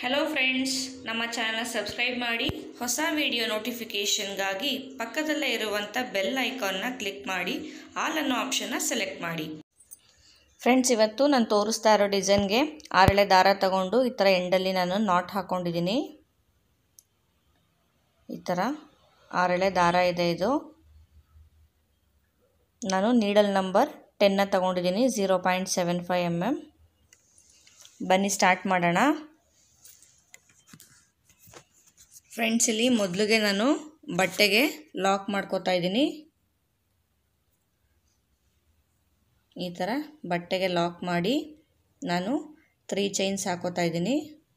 hello friends ನಮ್ಮ channel subscribe ಮಾಡಿ ಹೊಸ ವಿಡಿಯೋ ನೋಟಿಫಿಕೇಷನ್ಗಾಗಿ ಪಕ್ಕದಲ್ಲೇ ಇರುವಂಥ ಬೆಲ್ ಐಕಾನ್ನ ಕ್ಲಿಕ್ ಮಾಡಿ ಆಲ್ ಅನ್ನೋ ಆಪ್ಷನ್ನ ಸೆಲೆಕ್ಟ್ ಮಾಡಿ ಫ್ರೆಂಡ್ಸ್ ಇವತ್ತು ನಾನು ತೋರಿಸ್ತಾ ಇರೋ ಡಿಸೈನ್ಗೆ ಆರಳೆ ದಾರ ತಗೊಂಡು ಈ ಥರ ಎಂಡಲ್ಲಿ ನಾನು ನಾಟ್ ಹಾಕ್ಕೊಂಡಿದ್ದೀನಿ ಈ ಥರ ಆರಳೆ ದಾರ ಇದೆ ಇದು ನಾನು ನೀಡಲ್ ನಂಬರ್ ಟೆನ್ನ ತಗೊಂಡಿದ್ದೀನಿ zero point seven five M M ಬನ್ನಿ ಸ್ಟಾರ್ಟ್ ಮಾಡೋಣ ಫ್ರೆಂಡ್ಸ್ ಇಲ್ಲಿ ಮೊದಲಿಗೆ ನಾನು ಬಟ್ಟೆಗೆ ಲಾಕ್ ಮಾಡ್ಕೋತಾ ಇದ್ದೀನಿ ಈ ಥರ ಬಟ್ಟೆಗೆ ಲಾಕ್ ಮಾಡಿ ನಾನು ತ್ರೀ ಚೈನ್ಸ್ ಹಾಕೋತಾ ಇದ್ದೀನಿ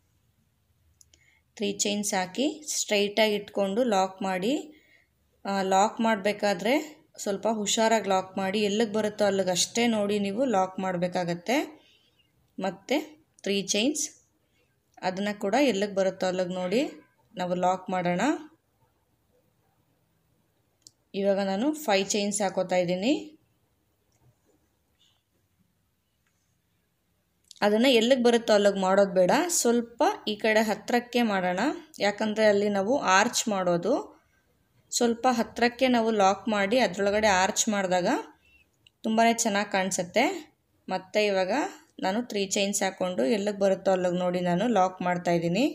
ತ್ರೀ ಚೈನ್ಸ್ ಹಾಕಿ ಸ್ಟ್ರೈಟಾಗಿ ಇಟ್ಕೊಂಡು ಲಾಕ್ ಮಾಡಿ ಲಾಕ್ ಮಾಡಬೇಕಾದ್ರೆ ಸ್ವಲ್ಪ ಹುಷಾರಾಗಿ ಲಾಕ್ ಮಾಡಿ ಎಲ್ಲಿಗೆ ಬರುತ್ತೋ ಅಲ್ಲಿಗೆ ಅಷ್ಟೇ ನೋಡಿ ನೀವು ಲಾಕ್ ಮಾಡಬೇಕಾಗತ್ತೆ ಮತ್ತು ತ್ರೀ ಚೈನ್ಸ್ ಅದನ್ನು ಕೂಡ ಎಲ್ಲಿಗೆ ಬರುತ್ತೋ ಅಲ್ಲಿಗೆ ನೋಡಿ ನಾವು ಲಾಕ್ ಮಾಡೋಣ ಇವಾಗ ನಾನು ಫೈ ಚೈನ್ಸ್ ಹಾಕೋತಾ ಇದ್ದೀನಿ ಅದನ್ನು ಎಲ್ಲಿಗೆ ಬರುತ್ತೋ ಅಲ್ಲಿಗೆ ಮಾಡೋದು ಬೇಡ ಸ್ವಲ್ಪ ಈ ಕಡೆ ಹತ್ತಿರಕ್ಕೆ ಮಾಡೋಣ ಯಾಕಂದರೆ ಅಲ್ಲಿ ನಾವು ಆರ್ಚ್ ಮಾಡೋದು ಸ್ವಲ್ಪ ಹತ್ತಿರಕ್ಕೆ ನಾವು ಲಾಕ್ ಮಾಡಿ ಅದರೊಳಗಡೆ ಆರ್ಚ್ ಮಾಡಿದಾಗ ತುಂಬಾ ಚೆನ್ನಾಗಿ ಕಾಣಿಸುತ್ತೆ ಮತ್ತು ಇವಾಗ ನಾನು ತ್ರೀ ಚೈನ್ಸ್ ಹಾಕ್ಕೊಂಡು ಎಲ್ಲಿಗೆ ಬರುತ್ತೋ ಅಲ್ಲಿಗೆ ನೋಡಿ ನಾನು ಲಾಕ್ ಮಾಡ್ತಾಯಿದ್ದೀನಿ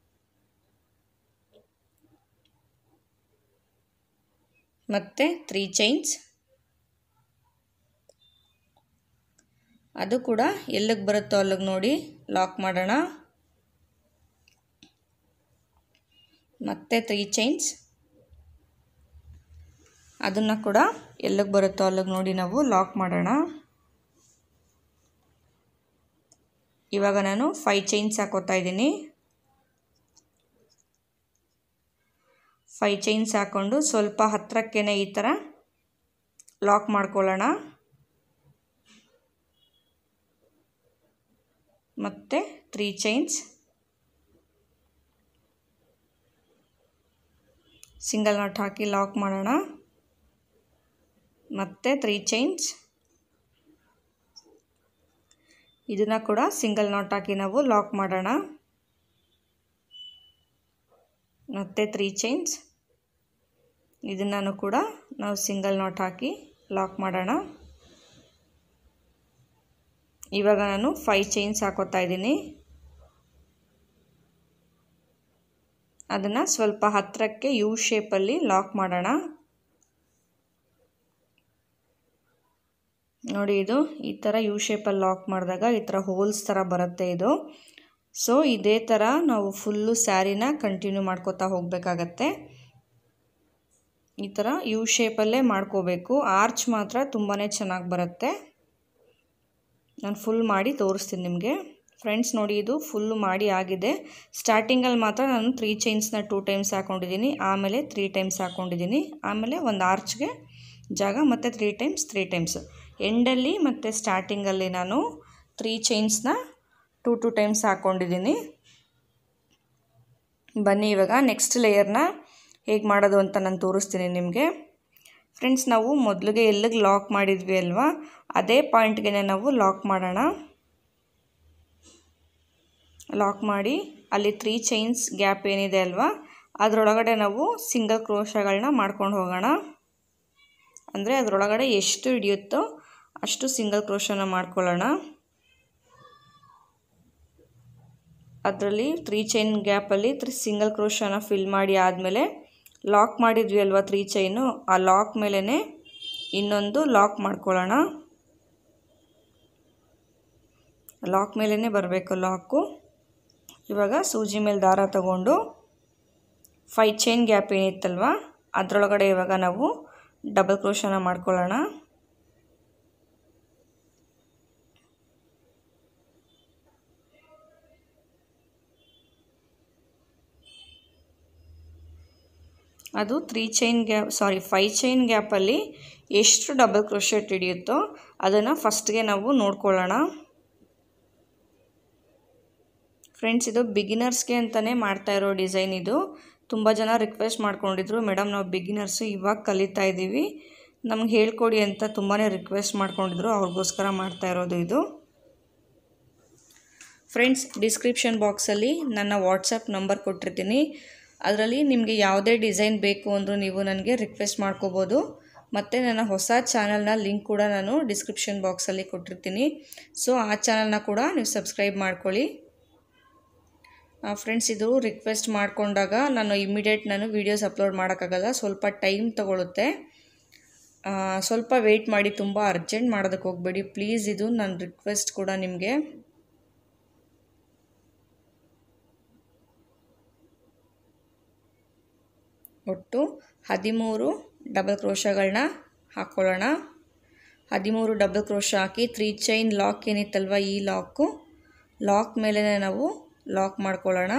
ಮತ್ತು ತ್ರೀ ಚೈನ್ಸ್ ಅದು ಕೂಡ ಎಲ್ಲಿಗೆ ಬರುತ್ತೋ ಅಲ್ಲಿಗೆ ನೋಡಿ ಲಾಕ್ ಮಾಡೋಣ ಮತ್ತೆ ತ್ರೀ ಚೈನ್ಸ್ ಅದನ್ನು ಕೂಡ ಎಲ್ಲಿಗೆ ಬರುತ್ತೋ ಅಲ್ಲಿಗೆ ನೋಡಿ ನಾವು ಲಾಕ್ ಮಾಡೋಣ ಇವಾಗ ನಾನು ಫೈ ಚೈನ್ಸ್ ಹಾಕೋತಾ ಇದ್ದೀನಿ ಫೈ ಚೈನ್ಸ್ ಹಾಕ್ಕೊಂಡು ಸ್ವಲ್ಪ ಹತ್ತಿರಕ್ಕೇ ಈ ಥರ ಲಾಕ್ ಮಾಡ್ಕೊಳ್ಳೋಣ ಮತ್ತು ತ್ರೀ ಚೈನ್ಸ್ ಸಿಂಗಲ್ ನಾಟ್ ಹಾಕಿ ಲಾಕ್ ಮಾಡೋಣ ಮತ್ತು ತ್ರೀ ಚೈನ್ಸ್ ಇದನ್ನು ಕೂಡ ಸಿಂಗಲ್ ನಾಟ್ ಹಾಕಿ ನಾವು ಲಾಕ್ ಮಾಡೋಣ ಮತ್ತು ತ್ರೀ ಚೈನ್ಸ್ ಇದನ್ನು ಕೂಡ ನಾವು ಸಿಂಗಲ್ ನಾಟ್ ಹಾಕಿ ಲಾಕ್ ಮಾಡೋಣ ಇವಾಗ ನಾನು ಫೈ ಚೈನ್ಸ್ ಹಾಕೋತಾ ಇದ್ದೀನಿ ಅದನ್ನು ಸ್ವಲ್ಪ ಹತ್ತಿರಕ್ಕೆ ಯು ಶೇಪಲ್ಲಿ ಲಾಕ್ ಮಾಡೋಣ ನೋಡಿ ಇದು ಈ ಥರ ಯು ಶೇಪಲ್ಲಿ ಲಾಕ್ ಮಾಡಿದಾಗ ಈ ಥರ ಹೋಲ್ಸ್ ಥರ ಬರುತ್ತೆ ಇದು ಸೊ ಇದೇ ಥರ ನಾವು ಫುಲ್ಲು ಸ್ಯಾರಿನ ಕಂಟಿನ್ಯೂ ಮಾಡ್ಕೋತಾ ಹೋಗಬೇಕಾಗತ್ತೆ ಈ ಥರ ಯು ಶೇಪಲ್ಲೇ ಮಾಡ್ಕೋಬೇಕು ಆರ್ಚ್ ಮಾತ್ರ ತುಂಬಾ ಚೆನ್ನಾಗಿ ಬರುತ್ತೆ ನಾನು ಫುಲ್ ಮಾಡಿ ತೋರಿಸ್ತೀನಿ ನಿಮಗೆ ಫ್ರೆಂಡ್ಸ್ ನೋಡಿ ಇದು ಫುಲ್ಲು ಮಾಡಿ ಆಗಿದೆ ಸ್ಟಾರ್ಟಿಂಗಲ್ಲಿ ಮಾತ್ರ ನಾನು ತ್ರೀ ಚೈನ್ಸ್ನ ಟೂ ಟೈಮ್ಸ್ ಹಾಕ್ಕೊಂಡಿದ್ದೀನಿ ಆಮೇಲೆ ತ್ರೀ ಟೈಮ್ಸ್ ಹಾಕ್ಕೊಂಡಿದ್ದೀನಿ ಆಮೇಲೆ ಒಂದು ಆರ್ಚ್ಗೆ ಜಾಗ ಮತ್ತು ತ್ರೀ ಟೈಮ್ಸ್ ತ್ರೀ ಟೈಮ್ಸ್ ಎಂಡಲ್ಲಿ ಮತ್ತು ಸ್ಟಾರ್ಟಿಂಗಲ್ಲಿ ನಾನು ತ್ರೀ ಚೈನ್ಸ್ನ ಟೂ ಟೂ ಟೈಮ್ಸ್ ಹಾಕ್ಕೊಂಡಿದ್ದೀನಿ ಬನ್ನಿ ಇವಾಗ ನೆಕ್ಸ್ಟ್ ಲೇಯರ್ನ ಹೇಗೆ ಮಾಡೋದು ಅಂತ ನಾನು ತೋರಿಸ್ತೀನಿ ನಿಮಗೆ ಫ್ರೆಂಡ್ಸ್ ನಾವು ಮೊದಲಿಗೆ ಎಲ್ಲಿಗೆ ಲಾಕ್ ಮಾಡಿದ್ವಿ ಅಲ್ವಾ ಅದೇ ಪಾಯಿಂಟ್ಗೆ ನಾವು ಲಾಕ್ ಮಾಡೋಣ ಲಾಕ್ ಮಾಡಿ ಅಲ್ಲಿ ತ್ರೀ ಚೈನ್ಸ್ ಗ್ಯಾಪ್ ಏನಿದೆ ಅಲ್ವಾ ಅದರೊಳಗಡೆ ನಾವು ಸಿಂಗಲ್ ಕ್ರೋಶಗಳನ್ನ ಮಾಡ್ಕೊಂಡು ಹೋಗೋಣ ಅಂದರೆ ಅದರೊಳಗಡೆ ಎಷ್ಟು ಹಿಡಿಯುತ್ತೋ ಅಷ್ಟು ಸಿಂಗಲ್ ಕ್ರೋಶನ ಮಾಡ್ಕೊಳ್ಳೋಣ ಅದರಲ್ಲಿ ತ್ರೀ ಚೈನ್ ಗ್ಯಾಪಲ್ಲಿ ತ್ರೀ ಸಿಂಗಲ್ ಕ್ರೋಶನ ಫಿಲ್ ಮಾಡಿ ಆದಮೇಲೆ ಲಾಕ್ ಮಾಡಿದ್ವಿ ಅಲ್ವಾ ತ್ರೀ ಚೈನು ಆ ಲಾಕ್ ಮೇಲೇ ಇನ್ನೊಂದು ಲಾಕ್ ಮಾಡ್ಕೊಳ್ಳೋಣ ಲಾಕ್ ಮೇಲೇ ಬರಬೇಕು ಲಾಕು ಇವಾಗ ಸೂಜಿ ಮೇಲೆ ದಾರ ತಗೊಂಡು ಫೈ ಚೈನ್ ಗ್ಯಾಪ್ ಏನಿತ್ತಲ್ವ ಅದರೊಳಗಡೆ ಇವಾಗ ನಾವು ಡಬಲ್ ಕ್ರೋಶನ ಮಾಡ್ಕೊಳ್ಳೋಣ ಅದು three chain gap sorry five chain ಗ್ಯಾಪಲ್ಲಿ ಎಷ್ಟು ಡಬಲ್ ಕ್ರೋಶೆಟ್ ಹಿಡಿಯುತ್ತೋ ಅದನ್ನು ಫಸ್ಟ್ಗೆ ನಾವು ನೋಡ್ಕೊಳ್ಳೋಣ ಫ್ರೆಂಡ್ಸ್ ಇದು ಬಿಗಿನರ್ಸ್ಗೆ ಅಂತಲೇ ಮಾಡ್ತಾ ಇರೋ ಡಿಸೈನ್ ಇದು ತುಂಬ ಜನ ರಿಕ್ವೆಸ್ಟ್ ಮಾಡ್ಕೊಂಡಿದ್ರು ಮೇಡಮ್ ನಾವು ಬಿಗಿನರ್ಸು ಇವಾಗ ಕಲಿತಾ ಇದ್ದೀವಿ ನಮ್ಗೆ ಹೇಳ್ಕೊಡಿ ಅಂತ ತುಂಬಾ ರಿಕ್ವೆಸ್ಟ್ ಮಾಡ್ಕೊಂಡಿದ್ರು ಅವ್ರಿಗೋಸ್ಕರ ಮಾಡ್ತಾ ಇರೋದು ಇದು ಫ್ರೆಂಡ್ಸ್ ಡಿಸ್ಕ್ರಿಪ್ಷನ್ ಬಾಕ್ಸಲ್ಲಿ ನನ್ನ ವಾಟ್ಸಪ್ ನಂಬರ್ ಕೊಟ್ಟಿರ್ತೀನಿ ಅದರಲ್ಲಿ ನಿಮಗೆ ಯಾವುದೇ ಡಿಸೈನ್ ಬೇಕು ಅಂದರೂ ನೀವು ನನಗೆ ರಿಕ್ವೆಸ್ಟ್ ಮಾಡ್ಕೋಬೋದು ಮತ್ತು ನನ್ನ ಹೊಸ ಚಾನಲ್ನ ಲಿಂಕ್ ಕೂಡ ನಾನು ಡಿಸ್ಕ್ರಿಪ್ಷನ್ ಬಾಕ್ಸಲ್ಲಿ ಕೊಟ್ಟಿರ್ತೀನಿ ಸೊ ಆ ಚಾನಲ್ನ ಕೂಡ ನೀವು ಸಬ್ಸ್ಕ್ರೈಬ್ ಮಾಡ್ಕೊಳ್ಳಿ ಫ್ರೆಂಡ್ಸ್ ಇದು ರಿಕ್ವೆಸ್ಟ್ ಮಾಡಿಕೊಂಡಾಗ ನಾನು ಇಮಿಡಿಯೇಟ್ ನಾನು ವೀಡಿಯೋಸ್ ಅಪ್ಲೋಡ್ ಮಾಡೋಕ್ಕಾಗಲ್ಲ ಸ್ವಲ್ಪ ಟೈಮ್ ತಗೊಳುತ್ತೆ ಸ್ವಲ್ಪ ವೆಯ್ಟ್ ಮಾಡಿ ತುಂಬ ಅರ್ಜೆಂಟ್ ಮಾಡೋದಕ್ಕೆ ಹೋಗಬೇಡಿ ಪ್ಲೀಸ್ ಇದು ನನ್ನ ರಿಕ್ವೆಸ್ಟ್ ಕೂಡ ನಿಮಗೆ ಒಟ್ಟು ಹದಿಮೂರು ಡಬಲ್ ಕ್ರೋಶಗಳನ್ನ ಹಾಕ್ಕೊಳ್ಳೋಣ ಹದಿಮೂರು ಡಬಲ್ ಕ್ರೋಶ ಹಾಕಿ ತ್ರೀ ಚೈನ್ ಲಾಕ್ ಏನಿತ್ತಲ್ವ ಈ ಲಾಕು ಲಾಕ್ ಮೇಲೆ ನಾವು ಲಾಕ್ ಮಾಡ್ಕೊಳ್ಳೋಣ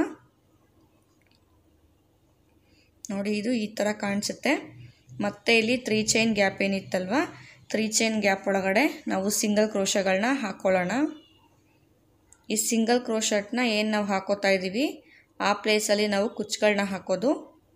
ನೋಡಿ ಇದು ಈ ಥರ ಕಾಣಿಸುತ್ತೆ ಮತ್ತು ಇಲ್ಲಿ ತ್ರೀ ಚೈನ್ ಗ್ಯಾಪ್ ಏನಿತ್ತಲ್ವ ತ್ರೀ ಚೈನ್ ಗ್ಯಾಪ್ ಒಳಗಡೆ ನಾವು ಸಿಂಗಲ್ ಕ್ರೋಶಗಳನ್ನ ಹಾಕ್ಕೊಳ್ಳೋಣ ಈ ಸಿಂಗಲ್ ಕ್ರೋಶಟ್ನ ಏನು ನಾವು ಹಾಕೋತಾ ಇದ್ದೀವಿ ಆ ಪ್ಲೇಸಲ್ಲಿ ನಾವು ಕುಚ್ಚುಗಳನ್ನ ಹಾಕೋದು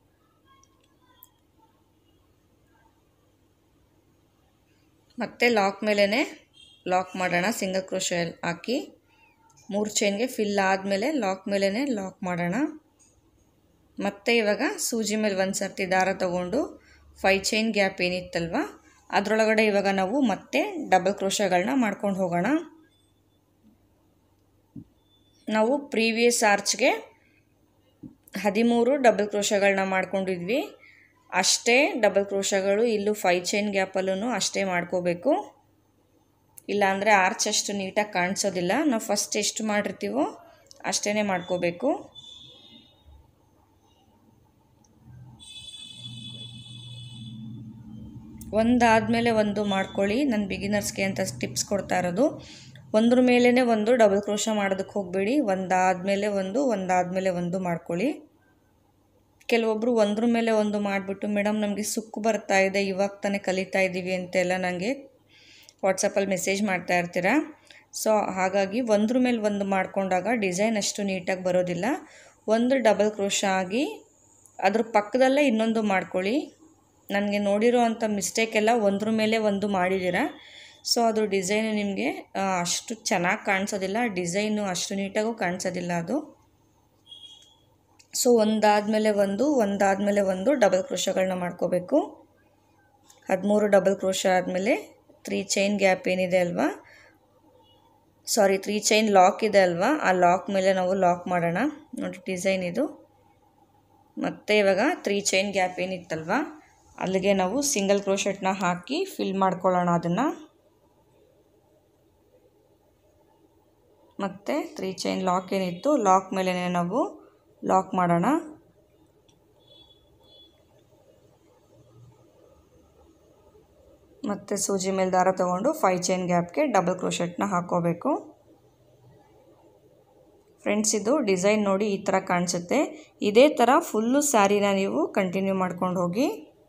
ಮತ್ತು ಲಾಕ್ ಮೇಲೇ ಲಾಕ್ ಮಾಡೋಣ ಸಿಂಗಲ್ ಕ್ರೋಶ ಹಾಕಿ ಮೂರು ಚೈನ್ಗೆ ಫಿಲ್ ಆದಮೇಲೆ ಲಾಕ್ ಮೇಲೇ ಲಾಕ್ ಮಾಡೋಣ ಮತ್ತು ಇವಾಗ ಸೂಜಿ ಮೇಲೆ ಒಂದು ಸರ್ತಿ ದಾರ ತಗೊಂಡು ಫೈ ಚೈನ್ ಗ್ಯಾಪ್ ಏನಿತ್ತಲ್ವ ಅದರೊಳಗಡೆ ಇವಾಗ ನಾವು ಮತ್ತೆ ಡಬಲ್ ಕ್ರೋಶಗಳನ್ನ ಮಾಡ್ಕೊಂಡು ಹೋಗೋಣ ನಾವು ಪ್ರೀವಿಯಸ್ ಆರ್ಚ್ಗೆ ಹದಿಮೂರು ಡಬಲ್ ಕ್ರೋಶಗಳನ್ನ ಮಾಡ್ಕೊಂಡಿದ್ವಿ ಅಷ್ಟೇ ಡಬಲ್ ಕ್ರೋಶಗಳು ಇಲ್ಲೂ ಫೈ ಚೈನ್ ಗ್ಯಾಪಲ್ಲೂ ಅಷ್ಟೇ ಮಾಡ್ಕೋಬೇಕು ಇಲ್ಲಾಂದರೆ ಆರ್ಚ್ ಅಷ್ಟು ನೀಟಾಗಿ ಕಾಣಿಸೋದಿಲ್ಲ ನಾವು ಫಸ್ಟ್ ಎಷ್ಟು ಮಾಡಿರ್ತೀವೋ ಅಷ್ಟೇ ಮಾಡ್ಕೋಬೇಕು ಒಂದಾದಮೇಲೆ ಒಂದು ಮಾಡ್ಕೊಳ್ಳಿ ನಾನು ಬಿಗಿನರ್ಸ್ಗೆ ಅಂತ ಟಿಪ್ಸ್ ಕೊಡ್ತಾ ಇರೋದು ಒಂದ್ರ ಮೇಲೇ ಒಂದು ಡಬಲ್ ಕ್ರೋಶ ಮಾಡೋದಕ್ಕೆ ಹೋಗಬೇಡಿ ಒಂದಾದಮೇಲೆ ಒಂದು ಒಂದಾದಮೇಲೆ ಒಂದು ಮಾಡ್ಕೊಳ್ಳಿ ಕೆಲವೊಬ್ಬರು ಒಂದ್ರ ಮೇಲೆ ಒಂದು ಮಾಡಿಬಿಟ್ಟು ಮೇಡಮ್ ನಮಗೆ ಸುಕ್ಕು ಬರ್ತಾ ಇದೆ ಇವಾಗ ತಾನೇ ಕಲಿತಾ ಇದ್ದೀವಿ ಅಂತೆಲ್ಲ ನನಗೆ ವಾಟ್ಸಪ್ಪಲ್ಲಿ ಮೆಸೇಜ್ ಮಾಡ್ತಾ ಇರ್ತೀರಾ ಸೊ ಹಾಗಾಗಿ ಒಂದ್ರ ಮೇಲೆ ಒಂದು ಮಾಡ್ಕೊಂಡಾಗ ಡಿಸೈನ್ ಅಷ್ಟು ನೀಟಾಗಿ ಬರೋದಿಲ್ಲ ಒಂದು ಡಬಲ್ ಕ್ರೋಶ ಆಗಿ ಅದ್ರ ಪಕ್ಕದಲ್ಲೇ ಇನ್ನೊಂದು ಮಾಡ್ಕೊಳ್ಳಿ ನನಗೆ ನೋಡಿರೋ ಅಂಥ ಮಿಸ್ಟೇಕ್ ಎಲ್ಲ ಒಂದ್ರ ಮೇಲೆ ಒಂದು ಮಾಡಿದ್ದೀರ ಸೊ ಅದು ಡಿಸೈನು ನಿಮಗೆ ಅಷ್ಟು ಚೆನ್ನಾಗಿ ಕಾಣಿಸೋದಿಲ್ಲ ಡಿಸೈನು ಅಷ್ಟು ನೀಟಾಗೂ ಕಾಣಿಸೋದಿಲ್ಲ ಅದು ಸೊ ಒಂದಾದಮೇಲೆ ಒಂದು ಒಂದಾದಮೇಲೆ ಒಂದು ಡಬಲ್ ಕ್ರೋಶಗಳನ್ನ ಮಾಡ್ಕೋಬೇಕು ಹದಿಮೂರು ಡಬಲ್ ಕ್ರೋಶ ಆದಮೇಲೆ ತ್ರೀ ಚೈನ್ ಗ್ಯಾಪ್ ಏನಿದೆ ಅಲ್ವಾ ಸಾರಿ ತ್ರೀ ಚೈನ್ ಲಾಕ್ ಇದೆ ಅಲ್ವಾ ಆ ಲಾಕ್ ಮೇಲೆ ನಾವು ಲಾಕ್ ಮಾಡೋಣ ನೋಡಿ ಡಿಸೈನ್ ಇದು ಮತ್ತು ಇವಾಗ ತ್ರೀ ಚೈನ್ ಗ್ಯಾಪ್ ಏನಿತ್ತಲ್ವ ಅಲ್ಲಿಗೆ ನಾವು ಸಿಂಗಲ್ ಕ್ರೋಶೆಟ್ನ ಹಾಕಿ ಫಿಲ್ ಮಾಡ್ಕೊಳ್ಳೋಣ ಅದನ್ನು ಮತ್ತು ತ್ರೀ ಚೈನ್ ಲಾಕ್ ಏನಿತ್ತು ಲಾಕ್ ಮೇಲೆ ನಾವು ಲಾಕ್ ಮಾಡೋಣ ಮತ್ತು ಸೂಜಿ ಮೇಲೆ ದಾರ ತೊಗೊಂಡು ಫೈ ಚೈನ್ ಗ್ಯಾಪ್ಗೆ ಡಬಲ್ ಕ್ರೋಶೆಟ್ನ ಹಾಕ್ಕೋಬೇಕು ಫ್ರೆಂಡ್ಸ್ ಇದು ಡಿಸೈನ್ ನೋಡಿ ಈ ಥರ ಕಾಣಿಸುತ್ತೆ ಇದೇ ಥರ ಫುಲ್ಲು ಸ್ಯಾರಿನ ನೀವು ಕಂಟಿನ್ಯೂ ಮಾಡ್ಕೊಂಡು ಹೋಗಿ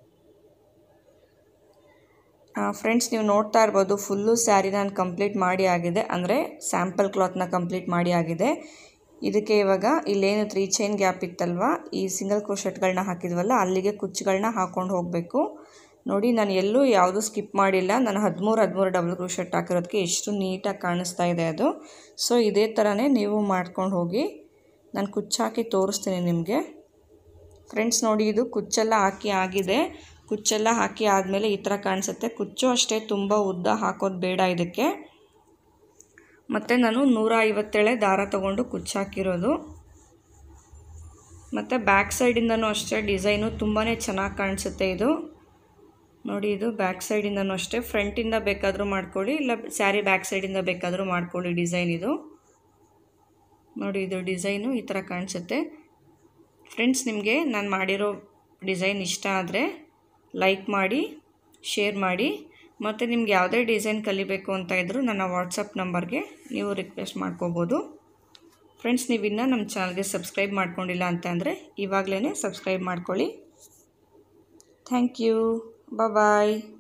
ಫ್ರೆಂಡ್ಸ್ ನೀವು ನೋಡ್ತಾ ಇರ್ಬೋದು ಫುಲ್ಲು ಸ್ಯಾರಿ ನಾನು ಕಂಪ್ಲೀಟ್ ಮಾಡಿ ಆಗಿದೆ ಅಂದರೆ ಸ್ಯಾಂಪಲ್ ಕ್ಲಾತ್ನ ಕಂಪ್ಲೀಟ್ ಮಾಡಿ ಆಗಿದೆ ಇದಕ್ಕೆ ಇವಾಗ ಇಲ್ಲೇನು ತ್ರೀ ಚೈನ್ ಗ್ಯಾಪ್ ಇತ್ತಲ್ವ ಈ ಸಿಂಗಲ್ ಕ್ರೋಶೆಟ್ಗಳನ್ನ ಹಾಕಿದ್ವಲ್ಲ ಅಲ್ಲಿಗೆ ಕುಚ್ಚುಗಳನ್ನ ಹಾಕ್ಕೊಂಡು ಹೋಗಬೇಕು ನೋಡಿ ನಾನು ಎಲ್ಲೂ ಯಾವುದೂ ಸ್ಕಿಪ್ ಮಾಡಿಲ್ಲ ನಾನು ಹದಿಮೂರು ಹದಿಮೂರು ಡಬಲ್ ಕ್ರೋಶೆಟ್ ಹಾಕಿರೋದಕ್ಕೆ ಎಷ್ಟು ನೀಟಾಗಿ ಕಾಣಿಸ್ತಾ ಇದೆ ಅದು ಸೊ ಇದೇ ಥರನೇ ನೀವು ಮಾಡ್ಕೊಂಡು ಹೋಗಿ ನಾನು ಕುಚ್ಚು ಹಾಕಿ ತೋರಿಸ್ತೀನಿ ನಿಮಗೆ ಫ್ರೆಂಡ್ಸ್ ನೋಡಿ ಇದು ಕುಚ್ಚೆಲ್ಲ ಹಾಕಿ ಆಗಿದೆ ಕುಚ್ಚೆಲ್ಲ ಹಾಕಿ ಆದಮೇಲೆ ಈ ಥರ ಕಾಣಿಸುತ್ತೆ ಕುಚ್ಚು ಅಷ್ಟೇ ತುಂಬ ಉದ್ದ ಹಾಕೋದು ಬೇಡ ಇದಕ್ಕೆ ಮತ್ತು ನಾನು ನೂರ ಐವತ್ತೇಳೆ ದಾರ ತೊಗೊಂಡು ಕುಚ್ಚು ಹಾಕಿರೋದು ಮತ್ತು ಬ್ಯಾಕ್ ಸೈಡಿಂದನೂ ಅಷ್ಟೇ ಡಿಸೈನು ತುಂಬಾ ಚೆನ್ನಾಗಿ ಕಾಣಿಸುತ್ತೆ ಇದು ನೋಡಿ ಇದು ಬ್ಯಾಕ್ ಸೈಡಿಂದನೂ ಅಷ್ಟೇ ಫ್ರಂಟಿಂದ ಬೇಕಾದರೂ ಮಾಡ್ಕೊಳ್ಳಿ ಇಲ್ಲ ಸ್ಯಾರಿ ಬ್ಯಾಕ್ ಸೈಡಿಂದ ಬೇಕಾದರೂ ಮಾಡ್ಕೊಳ್ಳಿ ಡಿಸೈನ್ ಇದು ನೋಡಿ ಇದು ಡಿಸೈನು ಈ ಥರ ಕಾಣಿಸುತ್ತೆ ಫ್ರೆಂಡ್ಸ್ ನಿಮಗೆ ನಾನು ಮಾಡಿರೋ ಡಿಸೈನ್ ಇಷ್ಟ ಆದರೆ ಲೈಕ್ ಮಾಡಿ ಶೇರ್ ಮಾಡಿ ಮತ್ತು ನಿಮ್ಗೆ ಯಾವುದೇ ಡಿಸೈನ್ ಕಲಿಬೇಕು ಅಂತ ಇದ್ದರೂ ನನ್ನ ವಾಟ್ಸಪ್ ನಂಬರ್ಗೆ ನೀವು ರಿಕ್ವೆಸ್ಟ್ ಮಾಡ್ಕೋಬೋದು ಫ್ರೆಂಡ್ಸ್ ನೀವು ಇನ್ನೂ ನಮ್ಮ ಚಾನಲ್ಗೆ ಸಬ್ಸ್ಕ್ರೈಬ್ ಮಾಡ್ಕೊಂಡಿಲ್ಲ ಅಂತ ಅಂದರೆ ಇವಾಗಲೇ ಸಬ್ಸ್ಕ್ರೈಬ್ ಮಾಡ್ಕೊಳ್ಳಿ ಥ್ಯಾಂಕ್ ಯು ಬಾಯ್